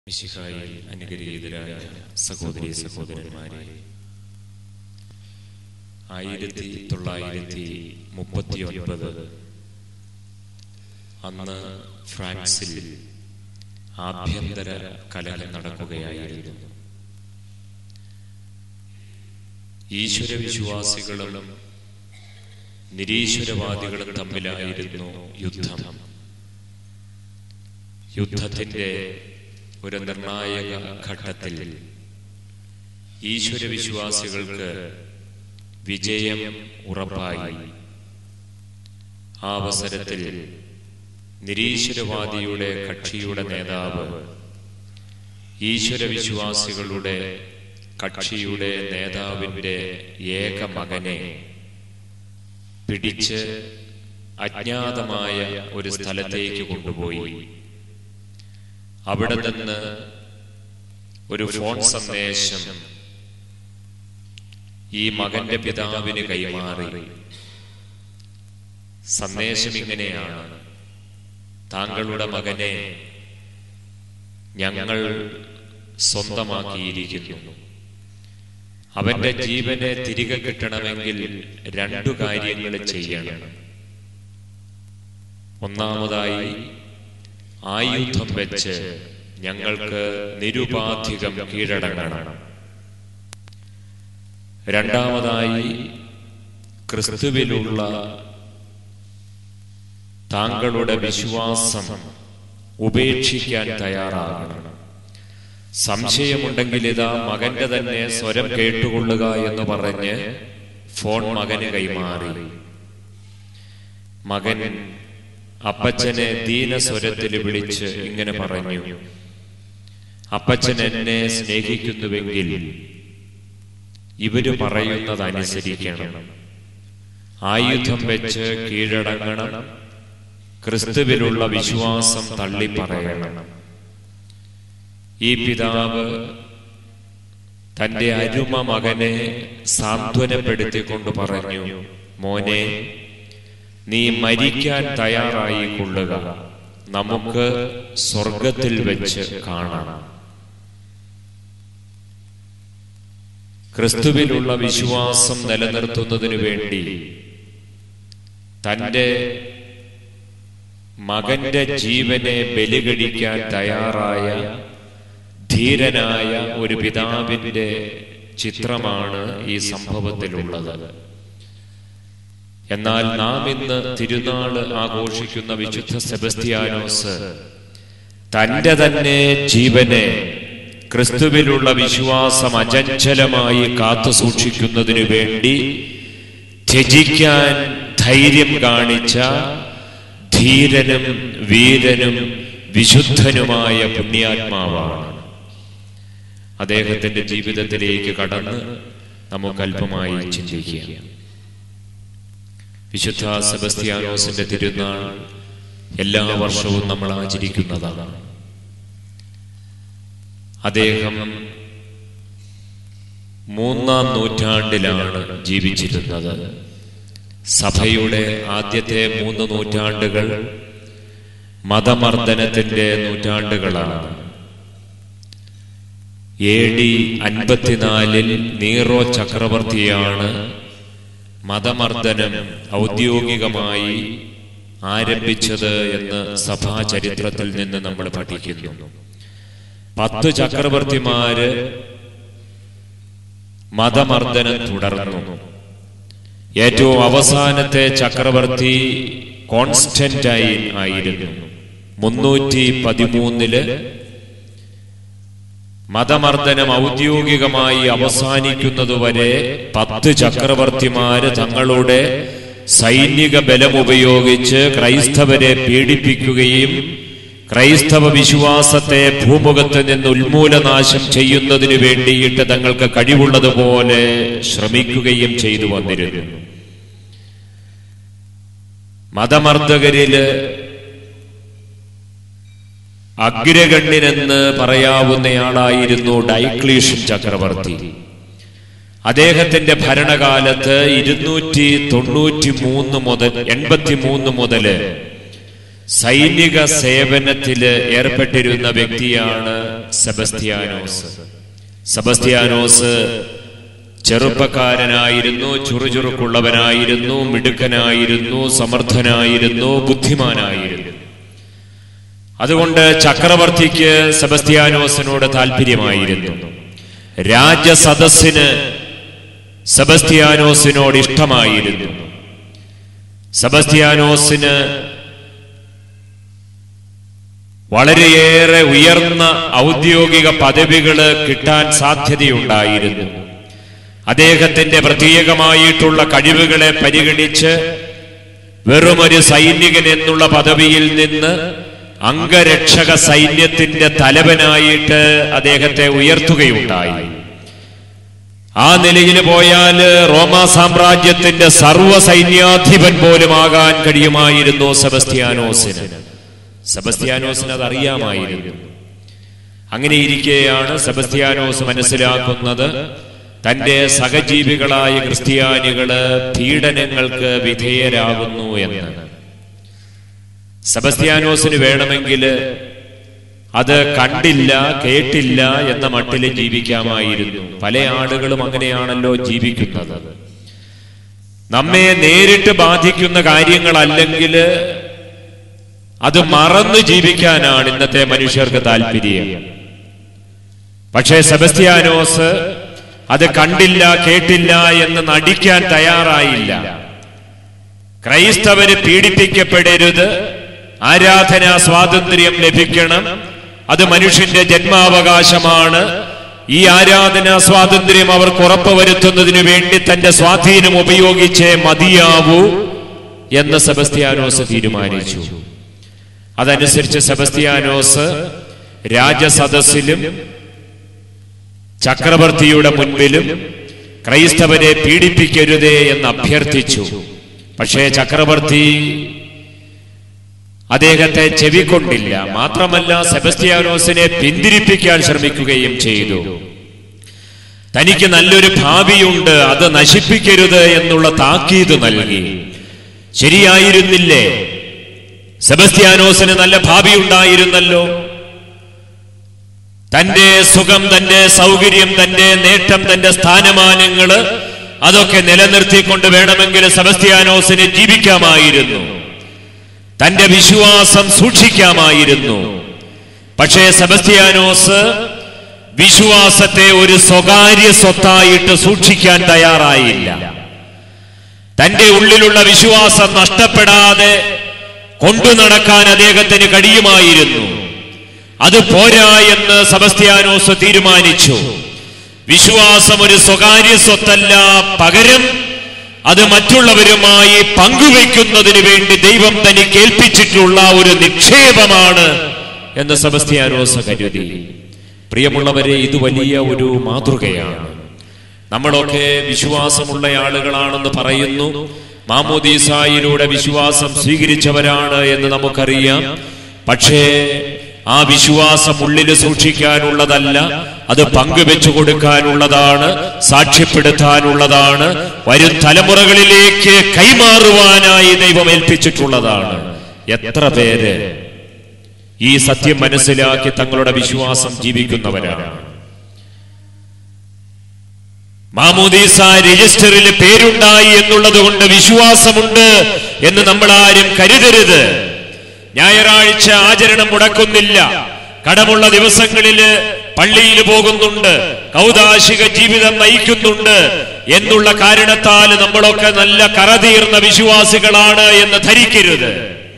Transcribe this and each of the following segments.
മിശിഹായി അനുഗ്രഹീതരായ സഹോദരി സഹോദരന്മാരെ ആയിരത്തി തൊള്ളായിരത്തി മുപ്പത്തി ഒൻപത് അന്ന് ഫ്രാൻസിൽ ആഭ്യന്തര കലഹം നടക്കുകയായിരുന്നു ഈശ്വര വിശ്വാസികളും നിരീശ്വരവാദികളും തമ്മിലായിരുന്നു യുദ്ധം യുദ്ധത്തിന്റെ ഒരു നിർണായക ഘട്ടത്തിൽ ഈശ്വര വിശ്വാസികൾക്ക് വിജയം ഉറപ്പായി ആ അവസരത്തിൽ നിരീശ്വരവാദിയുടെ കക്ഷിയുടെ നേതാവ് ഈശ്വര വിശ്വാസികളുടെ കക്ഷിയുടെ നേതാവിന്റെ ഏക മകനെ പിടിച്ച് അജ്ഞാതമായ ഒരു സ്ഥലത്തേക്ക് കൊണ്ടുപോയി അവിടെ നിന്ന് ഒരു ഫോൺ സന്ദേശം ഈ മകന്റെ പിതാവിന് കൈമാറി സന്ദേശം ഇങ്ങനെയാണ് താങ്കളുടെ മകനെ ഞങ്ങൾ സ്വന്തമാക്കിയിരിക്കുന്നു അവന്റെ ജീവനെ തിരികെ കിട്ടണമെങ്കിൽ രണ്ടു കാര്യങ്ങൾ ചെയ്യണം ഒന്നാമതായി ആയുധം വെച്ച് ഞങ്ങൾക്ക് നിരുപാധികം കീഴടങ്ങണം രണ്ടാമതായി ക്രിസ്തുവിലുള്ള താങ്കളുടെ വിശ്വാസം ഉപേക്ഷിക്കാൻ തയ്യാറാകണം സംശയമുണ്ടെങ്കിൽ ഇതാ മകന്റെ തന്നെ സ്വരം കേട്ടുകൊള്ളുക എന്ന് പറഞ്ഞ് ഫോൺ മകന് കൈമാറി മകൻ അപ്പച്ചനെ ദീനസ്വരത്തിൽ വിളിച്ച് ഇങ്ങനെ പറഞ്ഞു അപ്പച്ചൻ എന്നെ സ്നേഹിക്കുന്നുവെങ്കിൽ ഇവര് പറയുന്നത് അനുസരിക്കണം ആയുധം വെച്ച് കീഴടങ്ങണം ക്രിസ്തുവിലുള്ള വിശ്വാസം തള്ളി പറയണം ഈ പിതാവ് തന്റെ അരുമ മകനെ സാന്ത്വനപ്പെടുത്തിക്കൊണ്ട് പറഞ്ഞു മോനെ നീ മരിക്കാൻ തയ്യാറായി കൊള്ളുക നമുക്ക് സ്വർഗത്തിൽ വെച്ച് കാണാം ക്രിസ്തുവിലുള്ള വിശ്വാസം നിലനിർത്തുന്നതിനു വേണ്ടി തന്റെ മകന്റെ ജീവനെ ബലികടിക്കാൻ തയ്യാറായ ധീരനായ ഒരു പിതാവിന്റെ ചിത്രമാണ് ഈ സംഭവത്തിലുള്ളത് എന്നാൽ നാം ഇന്ന് തിരുനാള് ആഘോഷിക്കുന്ന വിശുദ്ധ സെബസ്ത്യാനോസ് തന്റെ തന്നെ ജീവനെ ക്രിസ്തുവിലുള്ള വിശ്വാസം അചഞ്ചലമായി കാത്തു സൂക്ഷിക്കുന്നതിനു വേണ്ടി ത്യജിക്കാൻ ധൈര്യം കാണിച്ച ധീരനും വീരനും വിശുദ്ധനുമായ പുണ്യാത്മാവാണ് അദ്ദേഹത്തിന്റെ ജീവിതത്തിലേക്ക് കടന്ന് നമുക്ക് അല്പമായി ചിന്തിക്കുക വിശുദ്ധ സെബസ്ത്യാനോസിന്റെ തിരുനാൾ എല്ലാ വർഷവും നമ്മൾ ആചരിക്കുന്നതാണ് അദ്ദേഹം മൂന്നാം നൂറ്റാണ്ടിലാണ് ജീവിച്ചിരുന്നത് സഭയുടെ ആദ്യത്തെ മൂന്ന് നൂറ്റാണ്ടുകൾ മതമർദ്ദനത്തിന്റെ നൂറ്റാണ്ടുകളാണ് എ ഡി അൻപത്തിനാലിൽ നീറോ ചക്രവർത്തിയാണ് മതമർദ്ദനം ഔദ്യോഗികമായി ആരംഭിച്ചത് എന്ന് സഭാ ചരിത്രത്തിൽ നിന്ന് നമ്മൾ പഠിക്കുന്നു പത്ത് ചക്രവർത്തിമാര് മതമർദ്ദനം തുടർന്നു ഏറ്റവും അവസാനത്തെ ചക്രവർത്തി കോൺസ്റ്റന്റൈൻ ആയിരുന്നു മുന്നൂറ്റി പതിമൂന്നില് മതമർദ്ദനം ഔദ്യോഗികമായി അവസാനിക്കുന്നതുവരെ പത്ത് ചക്രവർത്തിമാര് തങ്ങളുടെ സൈനിക ബലം ഉപയോഗിച്ച് ക്രൈസ്തവരെ പീഡിപ്പിക്കുകയും ക്രൈസ്തവ വിശ്വാസത്തെ ഭൂമുഖത്ത് നിന്ന് ഉന്മൂലനാശം ചെയ്യുന്നതിനു വേണ്ടിയിട്ട് തങ്ങൾക്ക് കഴിവുള്ളതുപോലെ ശ്രമിക്കുകയും ചെയ്തു വന്നിരുന്നു മതമർദ്ദകരില് അഗ്രഗണ്യനെന്ന് പറയാവുന്നയാളായിരുന്നു ഡൈക്ലീഷൻ ചക്രവർത്തി അദ്ദേഹത്തിന്റെ ഭരണകാലത്ത് ഇരുന്നൂറ്റി തൊണ്ണൂറ്റി മൂന്ന് മുതൽ എൺപത്തി മൂന്ന് മുതല് സൈനിക സേവനത്തില് ഏർപ്പെട്ടിരുന്ന വ്യക്തിയാണ് സെബസ്ത്യാനോസ് സെബസ്ത്യാനോസ് ചെറുപ്പക്കാരനായിരുന്നു ചുറുചുറുക്കുള്ളവനായിരുന്നു മിടുക്കനായിരുന്നു സമർത്ഥനായിരുന്നു ബുദ്ധിമാനായിരുന്നു അതുകൊണ്ട് ചക്രവർത്തിക്ക് സെബസ്ത്യാനോസിനോട് താല്പര്യമായിരുന്നു രാജസദസ്സിന് സെബസ്ത്യാനോസിനോട് ഇഷ്ടമായിരുന്നു സെബസ്ത്യാനോസിന് വളരെയേറെ ഉയർന്ന ഔദ്യോഗിക പദവികള് കിട്ടാൻ സാധ്യതയുണ്ടായിരുന്നു അദ്ദേഹത്തിന്റെ പ്രത്യേകമായിട്ടുള്ള കഴിവുകളെ പരിഗണിച്ച് വെറുമൊരു സൈനികൻ എന്നുള്ള പദവിയിൽ നിന്ന് അംഗരക്ഷക സൈന്യത്തിന്റെ തലവനായിട്ട് അദ്ദേഹത്തെ ഉയർത്തുകയുണ്ടായി ആ നിലയിൽ പോയാൽ റോമാ സാമ്രാജ്യത്തിന്റെ സർവ്വ സൈന്യാധിപൻ പോലും ആകാൻ കഴിയുമായിരുന്നു സെബസ്ത്യാനോസിന് സെബസ്ത്യാനോസിന് അത് അറിയാമായിരുന്നു അങ്ങനെ ഇരിക്കെയാണ് സെബസ്ത്യാനോസ് മനസ്സിലാക്കുന്നത് തന്റെ സഹജീവികളായ ക്രിസ്ത്യാനികള് പീഡനങ്ങൾക്ക് വിധേയരാകുന്നു എന്ന് സെബസ്ത്യാനോസിന് വേണമെങ്കിൽ അത് കണ്ടില്ല കേട്ടില്ല എന്ന മട്ടിൽ ജീവിക്കാമായിരുന്നു പല ആളുകളും അങ്ങനെയാണല്ലോ ജീവിക്കുന്നത് നമ്മെ നേരിട്ട് ബാധിക്കുന്ന കാര്യങ്ങളല്ലെങ്കിൽ അത് മറന്നു ജീവിക്കാനാണ് ഇന്നത്തെ മനുഷ്യർക്ക് താല്പര്യം പക്ഷേ സെബസ്ത്യാനോസ് അത് കണ്ടില്ല കേട്ടില്ല എന്ന് നടിക്കാൻ തയ്യാറായില്ല ക്രൈസ്തവര് പീഡിപ്പിക്കപ്പെടരുത് ആരാധനാ സ്വാതന്ത്ര്യം ലഭിക്കണം അത് മനുഷ്യന്റെ ജന്മാവകാശമാണ് ഈ ആരാധനാ സ്വാതന്ത്ര്യം അവർക്ക് ഉറപ്പുവരുത്തുന്നതിനു വേണ്ടി തന്റെ സ്വാധീനം ഉപയോഗിച്ചേ മതിയാവൂ എന്ന് സെബസ്ത്യാനോസ് തീരുമാനിച്ചു അതനുസരിച്ച് സെബസ്ത്യാനോസ് രാജസദസ്സിലും ചക്രവർത്തിയുടെ മുൻപിലും ക്രൈസ്തവരെ പീഡിപ്പിക്കരുതേ എന്ന് അഭ്യർത്ഥിച്ചു പക്ഷേ ചക്രവർത്തി അദ്ദേഹത്തെ ചെവിക്കൊണ്ടില്ല മാത്രമല്ല സെബസ്ത്യാനോസിനെ പിന്തിരിപ്പിക്കാൻ ശ്രമിക്കുകയും ചെയ്തു തനിക്ക് നല്ലൊരു ഭാവിയുണ്ട് അത് നശിപ്പിക്കരുത് എന്നുള്ള താക്കീത് നൽകി ശരിയായിരുന്നില്ലേ സെബസ്ത്യാനോസിന് നല്ല ഭാവി ഉണ്ടായിരുന്നല്ലോ തന്റെ സുഖം തന്റെ സൗകര്യം തന്റെ നേട്ടം തന്റെ സ്ഥാനമാനങ്ങള് അതൊക്കെ നിലനിർത്തിക്കൊണ്ട് വേണമെങ്കിൽ സെബസ്ത്യാനോസിന് ജീവിക്കാമായിരുന്നു തന്റെ വിശ്വാസം സൂക്ഷിക്കാമായിരുന്നു പക്ഷേ സെബസ്ത്യാനോസ് വിശ്വാസത്തെ ഒരു സ്വകാര്യ സ്വത്തായിട്ട് സൂക്ഷിക്കാൻ തയ്യാറായില്ല തന്റെ ഉള്ളിലുള്ള വിശ്വാസം നഷ്ടപ്പെടാതെ കൊണ്ടു നടക്കാൻ അദ്ദേഹത്തിന് കഴിയുമായിരുന്നു അത് പോരാ എന്ന് സെബസ്ത്യാനോസ് തീരുമാനിച്ചു വിശ്വാസം ഒരു സ്വകാര്യ സ്വത്തല്ല പകരം അത് മറ്റുള്ളവരുമായി പങ്കുവെക്കുന്നതിന് വേണ്ടി ദൈവം തനിക്ക് ഏൽപ്പിച്ചിട്ടുള്ള ഒരു നിക്ഷേപമാണ് എന്ന് സെബസ്ത്യാനോസ് കരുതി പ്രിയമുള്ളവരെ ഇത് വലിയ ഒരു മാതൃകയാണ് നമ്മളൊക്കെ വിശ്വാസമുള്ള ആളുകളാണെന്ന് പറയുന്നു മാമോദീസായിലൂടെ വിശ്വാസം സ്വീകരിച്ചവരാണ് എന്ന് നമുക്കറിയാം പക്ഷേ ആ വിശ്വാസം ഉള്ളിൽ സൂക്ഷിക്കാനുള്ളതല്ല അത് പങ്കുവെച്ചു കൊടുക്കാനുള്ളതാണ് സാക്ഷ്യപ്പെടുത്താനുള്ളതാണ് വരും തലമുറകളിലേക്ക് കൈമാറുവാനായി ദൈവം ഏൽപ്പിച്ചിട്ടുള്ളതാണ് എത്ര പേര് ഈ സത്യം മനസ്സിലാക്കി തങ്ങളുടെ വിശ്വാസം ജീവിക്കുന്നവരാണ് മാമോദീസ രജിസ്റ്ററിൽ പേരുണ്ടായി എന്നുള്ളത് കൊണ്ട് വിശ്വാസമുണ്ട് എന്ന് നമ്മൾ ആരും കരുതരുത് ഞായറാഴ്ച ആചരണം മുടക്കുന്നില്ല കടമുള്ള ദിവസങ്ങളില് പള്ളിയിൽ പോകുന്നുണ്ട് കൗതാശിക ജീവിതം നയിക്കുന്നുണ്ട് എന്നുള്ള കാരണത്താൽ നമ്മളൊക്കെ നല്ല കറതീർന്ന വിശ്വാസികളാണ് എന്ന് ധരിക്കരുത്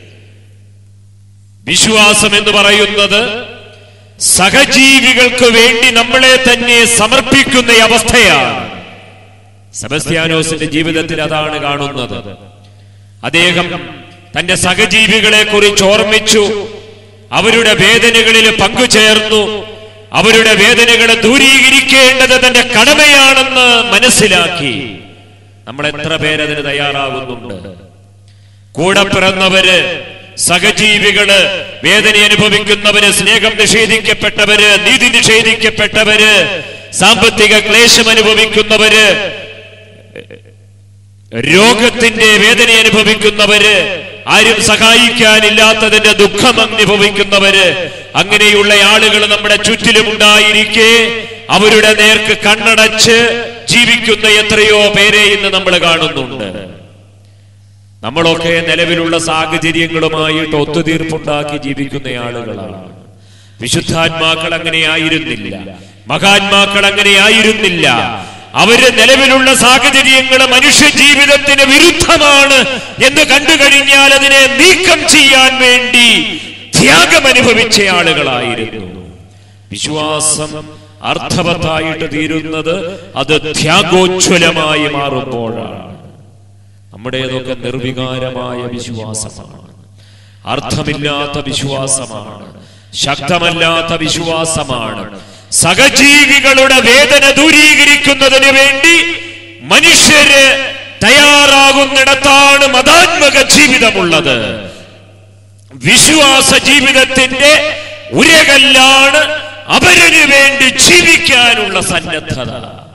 വിശ്വാസം എന്ന് പറയുന്നത് സഹജീവികൾക്ക് വേണ്ടി നമ്മളെ തന്നെ സമർപ്പിക്കുന്ന അവസ്ഥയാണ് സെബസ്ത്യാനോസിന്റെ ജീവിതത്തിൽ അതാണ് കാണുന്നത് അദ്ദേഹം തന്റെ സഹജീവികളെ കുറിച്ച് ഓർമ്മിച്ചു അവരുടെ വേദനകളിൽ പങ്കുചേർന്നു അവരുടെ വേദനകളെ ദൂരീകരിക്കേണ്ടത് തന്റെ കടമയാണെന്ന് മനസ്സിലാക്കി നമ്മൾ എത്ര പേരതിന് തയ്യാറാകുന്നുണ്ട് കൂടെ പിറന്നവര് സഹജീവികള് വേദന അനുഭവിക്കുന്നവര് സ്നേഹം നിഷേധിക്കപ്പെട്ടവര് നീതി നിഷേധിക്കപ്പെട്ടവര് സാമ്പത്തിക ക്ലേശം അനുഭവിക്കുന്നവര് രോഗത്തിന്റെ വേദന അനുഭവിക്കുന്നവര് ആരും സഹായിക്കാനില്ലാത്തതിന്റെ ദുഃഖം അനുഭവിക്കുന്നവര് അങ്ങനെയുള്ള ആളുകൾ നമ്മുടെ ചുറ്റിലും ഉണ്ടായിരിക്കെ അവരുടെ നേർക്ക് കണ്ണടച്ച് ജീവിക്കുന്ന എത്രയോ പേരെ ഇന്ന് നമ്മൾ കാണുന്നുണ്ട് നമ്മളൊക്കെ നിലവിലുള്ള സാഹചര്യങ്ങളുമായിട്ട് ഒത്തുതീർപ്പുണ്ടാക്കി ജീവിക്കുന്ന ആളുകളാണ് വിശുദ്ധാത്മാക്കൾ അങ്ങനെ ആയിരുന്നില്ല മഹാത്മാക്കൾ അങ്ങനെ ആയിരുന്നില്ല അവര് നിലവിലുള്ള സാഹചര്യങ്ങൾ മനുഷ്യ ജീവിതത്തിന് വിരുദ്ധമാണ് എന്ന് കണ്ടു കഴിഞ്ഞാൽ അതിനെ നീക്കം ചെയ്യാൻ വേണ്ടി ത്യാഗം അനുഭവിച്ച ആളുകളായിരുന്നു വിശ്വാസം അർത്ഥവത്തായിട്ട് തീരുന്നത് അത് ത്യാഗോജ്വലമായി മാറുമ്പോഴാണ് നമ്മുടേതൊക്കെ നിർവികാരമായ വിശ്വാസമാണ് അർത്ഥമില്ലാത്ത വിശ്വാസമാണ് ശക്തമല്ലാത്ത വിശ്വാസമാണ് സഹജീവികളുടെ വേദന ദൂരീകരിക്കുന്നതിന് വേണ്ടി മനുഷ്യര് തയ്യാറാകുന്നിടത്താണ് മതാത്മക ജീവിതമുള്ളത് വിശ്വാസ ജീവിതത്തിന്റെ ഉരകല്ലാണ് അവരന് വേണ്ടി ജീവിക്കാനുള്ള സന്നദ്ധത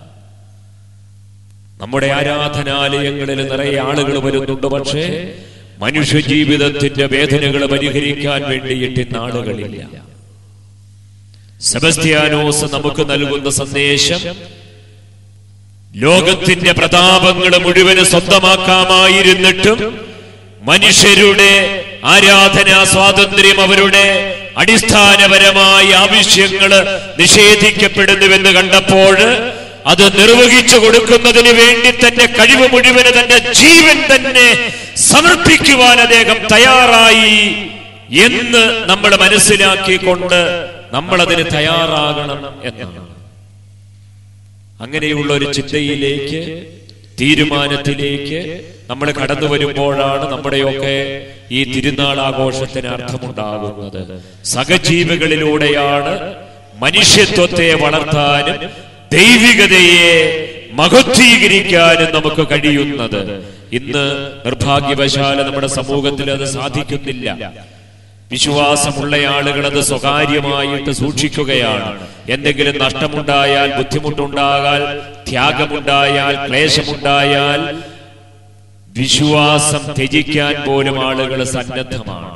നമ്മുടെ ആരാധനാലയങ്ങളിൽ നിറയെ ആളുകൾ വരുന്നുണ്ട് പക്ഷേ മനുഷ്യ ജീവിതത്തിന്റെ വേദനകൾ പരിഹരിക്കാൻ വേണ്ടിയിട്ട് ഇന്ന് ആളുകളില്ല സെബസ്ത്യാനോസ് നമുക്ക് നൽകുന്ന സന്ദേശം ലോകത്തിന്റെ പ്രതാപങ്ങൾ മുഴുവന് സ്വന്തമാക്കാമായിരുന്നിട്ടും മനുഷ്യരുടെ ആരാധനാ സ്വാതന്ത്ര്യം അവരുടെ അടിസ്ഥാനപരമായ ആവശ്യങ്ങൾ നിഷേധിക്കപ്പെടുന്നുവെന്ന് കണ്ടപ്പോൾ അത് നിർവഹിച്ചു കൊടുക്കുന്നതിന് വേണ്ടി തന്റെ കഴിവ് മുഴുവന് തന്റെ ജീവൻ തന്നെ സമർപ്പിക്കുവാൻ അദ്ദേഹം തയ്യാറായി എന്ന് നമ്മൾ മനസ്സിലാക്കിക്കൊണ്ട് നമ്മൾ അതിന് തയ്യാറാകണം എന്നാണ് അങ്ങനെയുള്ള ഒരു ചിന്തയിലേക്ക് തീരുമാനത്തിലേക്ക് നമ്മൾ കടന്നു വരുമ്പോഴാണ് നമ്മുടെയൊക്കെ ഈ തിരുനാൾ ആഘോഷത്തിന് അർത്ഥമുണ്ടാകുന്നത് സഹജീവികളിലൂടെയാണ് മനുഷ്യത്വത്തെ വളർത്താനും ദൈവികതയെ മഹത്വീകരിക്കാനും നമുക്ക് കഴിയുന്നത് ഇന്ന് നിർഭാഗ്യവശാല നമ്മുടെ സമൂഹത്തിൽ അത് സാധിക്കുന്നില്ല വിശ്വാസമുള്ള ആളുകൾ അത് സ്വകാര്യമായിട്ട് സൂക്ഷിക്കുകയാണ് എന്തെങ്കിലും നഷ്ടമുണ്ടായാൽ ബുദ്ധിമുട്ടുണ്ടാകാൽ ത്യാഗമുണ്ടായാൽ ക്ലേശമുണ്ടായാൽ വിശ്വാസം ത്യജിക്കാൻ പോലും ആളുകൾ സന്നദ്ധമാണ്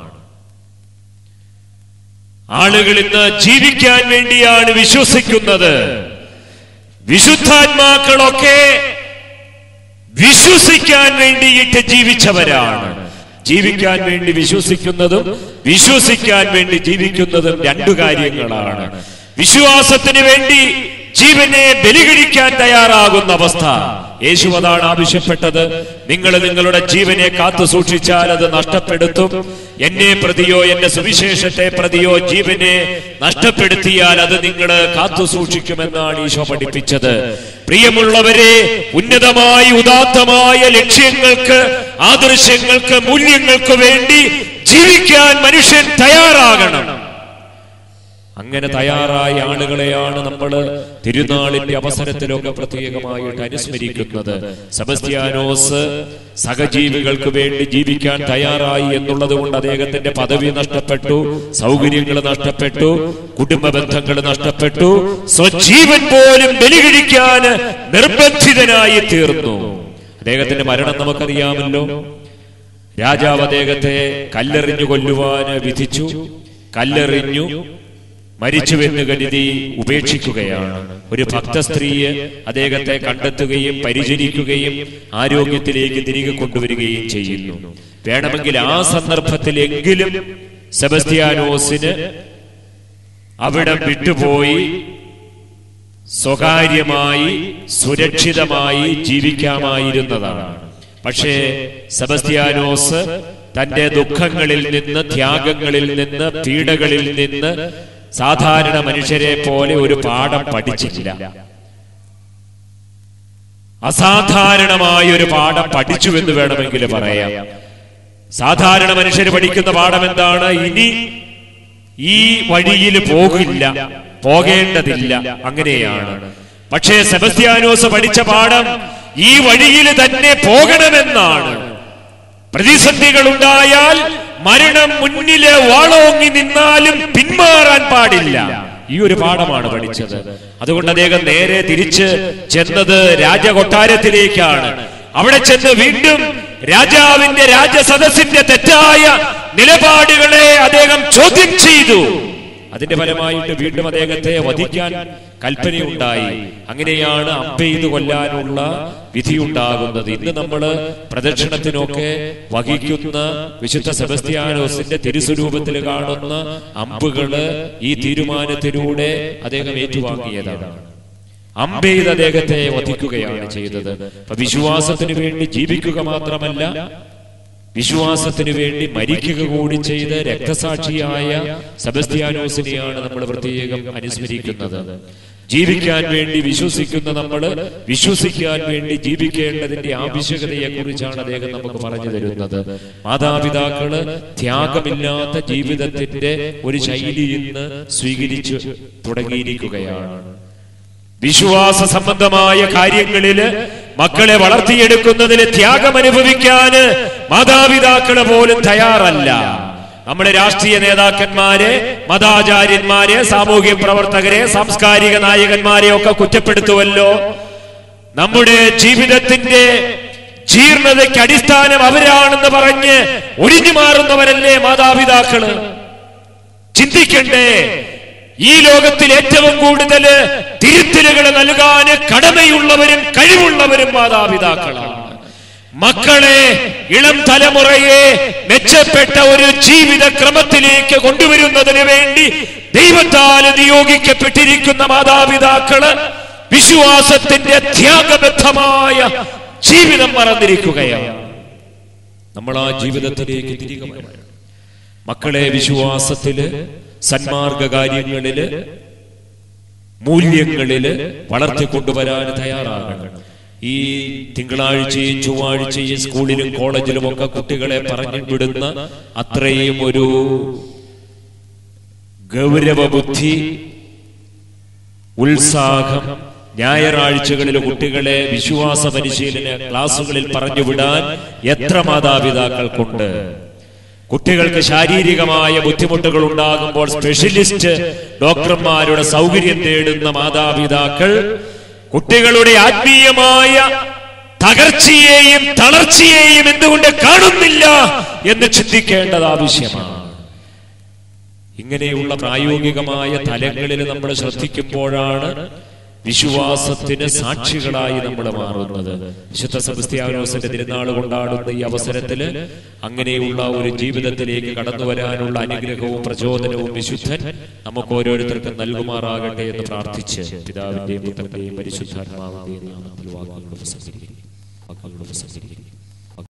ആളുകൾ ഇന്ന് ജീവിക്കാൻ വേണ്ടിയാണ് വിശ്വസിക്കുന്നത് വിശുദ്ധാത്മാക്കളൊക്കെ വിശ്വസിക്കാൻ വേണ്ടിയിട്ട് ജീവിച്ചവരാണ് ജീവിക്കാൻ വേണ്ടി വിശ്വസിക്കുന്നതും വിശ്വസിക്കാൻ വേണ്ടി ജീവിക്കുന്നതും രണ്ടു കാര്യങ്ങളാണ് വിശ്വാസത്തിന് വേണ്ടി ജീവനെ ബലികഴിക്കാൻ തയ്യാറാകുന്ന അവസ്ഥ യേശു അതാണ് ആവശ്യപ്പെട്ടത് നിങ്ങൾ നിങ്ങളുടെ ജീവനെ കാത്തു സൂക്ഷിച്ചാൽ അത് നഷ്ടപ്പെടുത്തും എന്നെ പ്രതിയോ എന്റെ സുവിശേഷത്തെ പ്രതിയോ ജീവനെ നഷ്ടപ്പെടുത്തിയാൽ അത് നിങ്ങൾ കാത്തു സൂക്ഷിക്കുമെന്നാണ് ഈശോ പഠിപ്പിച്ചത് പ്രിയമുള്ളവരെ ഉന്നതമായ ഉദാത്തമായ ലക്ഷ്യങ്ങൾക്ക് ആദർശങ്ങൾക്ക് മൂല്യങ്ങൾക്ക് വേണ്ടി ജീവിക്കാൻ മനുഷ്യൻ തയ്യാറാകണം അങ്ങനെ തയ്യാറായ ആളുകളെയാണ് നമ്മൾ തിരുനാളിന്റെ അവസരത്തിലൊക്കെ പ്രത്യേകമായിട്ട് അനുസ്മരിക്കുന്നത് സെബസ്ത്യാനോസ് സഹജീവികൾക്ക് വേണ്ടി ജീവിക്കാൻ തയ്യാറായി എന്നുള്ളത് കൊണ്ട് അദ്ദേഹത്തിന്റെ പദവി നഷ്ടപ്പെട്ടു സൗകര്യങ്ങൾ നഷ്ടപ്പെട്ടു കുടുംബ ബന്ധങ്ങൾ നഷ്ടപ്പെട്ടു സ്വജീവൻ പോലും ബലികഴിക്കാൻ നിർബന്ധിതനായി തീർന്നു അദ്ദേഹത്തിന്റെ മരണം നമുക്കറിയാമല്ലോ രാജാവ് അദ്ദേഹത്തെ കല്ലെറിഞ്ഞു കൊല്ലുവാൻ വിധിച്ചു കല്ലെറിഞ്ഞു മരിച്ചുവെന്ന് കരുതി ഉപേക്ഷിക്കുകയാണ് ഒരു ഭക്ത സ്ത്രീയെ അദ്ദേഹത്തെ കണ്ടെത്തുകയും പരിചരിക്കുകയും ആരോഗ്യത്തിലേക്ക് തിരികെ കൊണ്ടുവരികയും ചെയ്യുന്നു വേണമെങ്കിൽ ആ സന്ദർഭത്തിലെങ്കിലും സെബസ്ത്യാനോസിന് അവിടം വിട്ടുപോയി സ്വകാര്യമായി സുരക്ഷിതമായി ജീവിക്കാമായിരുന്നതാണ് പക്ഷേ സെബസ്ത്യാനോസ് തന്റെ ദുഃഖങ്ങളിൽ നിന്ന് ത്യാഗങ്ങളിൽ നിന്ന് പീഡകളിൽ നിന്ന് സാധാരണ മനുഷ്യരെ പോലെ ഒരു പാഠം പഠിച്ചില്ല അസാധാരണമായ ഒരു പാഠം പഠിച്ചു എന്ന് വേണമെങ്കിൽ പറയാം സാധാരണ മനുഷ്യർ പഠിക്കുന്ന പാഠം എന്താണ് ഇനി ഈ വഴിയിൽ പോകില്ല പോകേണ്ടതില്ല അങ്ങനെയാണ് പക്ഷേ സെബസ്ത്യാനോസ് പഠിച്ച പാഠം ഈ വഴിയിൽ തന്നെ പോകണമെന്നാണ് പ്രതിസന്ധികൾ ഉണ്ടായാൽ മരണം മുന്നില് വാളോങ്ങി നിന്നാലും പിന്മാറാൻ പാടില്ല ഈ ഒരു പാഠമാണ് പഠിച്ചത് അതുകൊണ്ട് അദ്ദേഹം നേരെ തിരിച്ച് ചെന്നത് രാജകൊട്ടാരത്തിലേക്കാണ് അവിടെ ചെന്ന് വീണ്ടും രാജാവിന്റെ രാജസദസ്സിന്റെ തെറ്റായ നിലപാടുകളെ അദ്ദേഹം ചോദ്യം ചെയ്തു അതിന്റെ ഫലമായിട്ട് വീണ്ടും അദ്ദേഹത്തെ വധിക്കാൻ കൽപ്പനയുണ്ടായി അങ്ങനെയാണ് അമ്പെയ്ത് കൊല്ലാനുള്ള വിധിയുണ്ടാകുന്നത് ഇന്ന് നമ്മൾ പ്രദക്ഷിണത്തിനൊക്കെ വഹിക്കുന്ന വിശുദ്ധ സെബസ്ത്യാനോസിന്റെ തിരുസ്വരൂപത്തിൽ കാണുന്ന അമ്പുകള് ഈ തീരുമാനത്തിലൂടെ അദ്ദേഹം ഏറ്റുവാങ്ങിയതാണ് അമ്പെയ്ത് അദ്ദേഹത്തെ വധിക്കുകയാണ് ചെയ്തത് അപ്പൊ വിശ്വാസത്തിന് വേണ്ടി ജീവിക്കുക മാത്രമല്ല വിശ്വാസത്തിന് വേണ്ടി മരിക്കുക കൂടി ചെയ്ത് രക്തസാക്ഷിയായ സെബസ്ത്യാനോസിനെയാണ് നമ്മൾ പ്രത്യേകം അനുസ്മരിക്കുന്നത് ജീവിക്കാൻ വേണ്ടി വിശ്വസിക്കുന്ന നമ്മൾ വിശ്വസിക്കാൻ വേണ്ടി ജീവിക്കേണ്ടതിന്റെ ആവശ്യകതയെ കുറിച്ചാണ് അദ്ദേഹം നമുക്ക് പറഞ്ഞു തരുന്നത് മാതാപിതാക്കള് ത്യാഗമില്ലാത്ത ജീവിതത്തിന്റെ ഒരു ശൈലി ഇന്ന് സ്വീകരിച്ചു തുടങ്ങിയിരിക്കുകയാണ് വിശ്വാസ സംബന്ധമായ കാര്യങ്ങളില് മക്കളെ വളർത്തിയെടുക്കുന്നതിന് ത്യാഗം അനുഭവിക്കാന് മാതാപിതാക്കള് പോലും തയ്യാറല്ല നമ്മുടെ രാഷ്ട്രീയ നേതാക്കന്മാരെ മതാചാര്യന്മാരെ സാമൂഹ്യ പ്രവർത്തകരെ സാംസ്കാരിക നായകന്മാരെ ഒക്കെ കുറ്റപ്പെടുത്തുമല്ലോ നമ്മുടെ ജീവിതത്തിന്റെ ജീർണതയ്ക്ക് അടിസ്ഥാനം അവരാണെന്ന് പറഞ്ഞ് ഒഴിഞ്ഞു മാറുന്നവരല്ലേ മാതാപിതാക്കള് ചിന്തിക്കണ്ടേ ഈ ലോകത്തിൽ ഏറ്റവും കൂടുതൽ തിരുത്തലുകൾ നൽകാൻ കടമയുള്ളവരും കഴിവുള്ളവരും മാതാപിതാക്കളാണ് മക്കളെ ഇളം തലമുറയെ മെച്ചപ്പെട്ട ഒരു ജീവിത ക്രമത്തിലേക്ക് കൊണ്ടുവരുന്നതിന് വേണ്ടി ദൈവത്താൽ നിയോഗിക്കപ്പെട്ടിരിക്കുന്ന മാതാപിതാക്കള് വിശ്വാസത്തിന്റെ ത്യാഗബദ്ധമായ ജീവിതം മറന്നിരിക്കുകയാണ് നമ്മൾ ആ ജീവിതത്തിലേക്ക് തിരികെ വരണം മക്കളെ വിശ്വാസത്തില് സന്മാർഗ കാര്യങ്ങളില് മൂല്യങ്ങളില് വളർത്തിക്കൊണ്ടുവരാൻ തയ്യാറാകണം ഈ തിങ്കളാഴ്ചയും ചൊവ്വാഴ്ചയും സ്കൂളിലും കോളേജിലും ഒക്കെ കുട്ടികളെ പറഞ്ഞു വിടുന്ന അത്രയും ഒരു ഗൗരവ ബുദ്ധി ഉത്സാഹം ഞായറാഴ്ചകളിൽ കുട്ടികളെ വിശ്വാസ പരിശീലന ക്ലാസുകളിൽ പറഞ്ഞുവിടാൻ എത്ര മാതാപിതാക്കൾക്കുണ്ട് കുട്ടികൾക്ക് ശാരീരികമായ ബുദ്ധിമുട്ടുകൾ ഉണ്ടാകുമ്പോൾ സ്പെഷ്യലിസ്റ്റ് ഡോക്ടർമാരുടെ സൗകര്യം തേടുന്ന മാതാപിതാക്കൾ കുട്ടികളുടെ ആത്മീയമായ തകർച്ചയെയും തളർച്ചയെയും എന്തുകൊണ്ട് കാണുന്നില്ല എന്ന് ചിന്തിക്കേണ്ടത് ആവശ്യമാണ് ഇങ്ങനെയുള്ള പ്രായോഗികമായ തലങ്ങളിൽ നമ്മൾ ശ്രദ്ധിക്കുമ്പോഴാണ് വിശ്വാസത്തിന് സാക്ഷികളായി നമ്മൾ മാറുന്നത് വിശുദ്ധ സെബസ്ത്യാനോസിന്റെ തിരുനാൾ കൊണ്ടാടുന്ന ഈ അവസരത്തില് അങ്ങനെയുള്ള ഒരു ജീവിതത്തിലേക്ക് കടന്നു വരാനുള്ള അനുഗ്രഹവും പ്രചോദനവും വിശുദ്ധൻ നമുക്ക് ഓരോരുത്തർക്കും നൽകുമാറാകട്ടെ എന്ന് പ്രാർത്ഥിച്ച് പിതാവിന്റെയും പുത്രന്റെയും പരിശുദ്ധാത്മാവിന്റെയും നാമത്തിൽ വാക്കുകൾ ഉപസംഹരിക്കുന്നു വാക്കുകൾ ഉപസംഹരിക്കുന്നു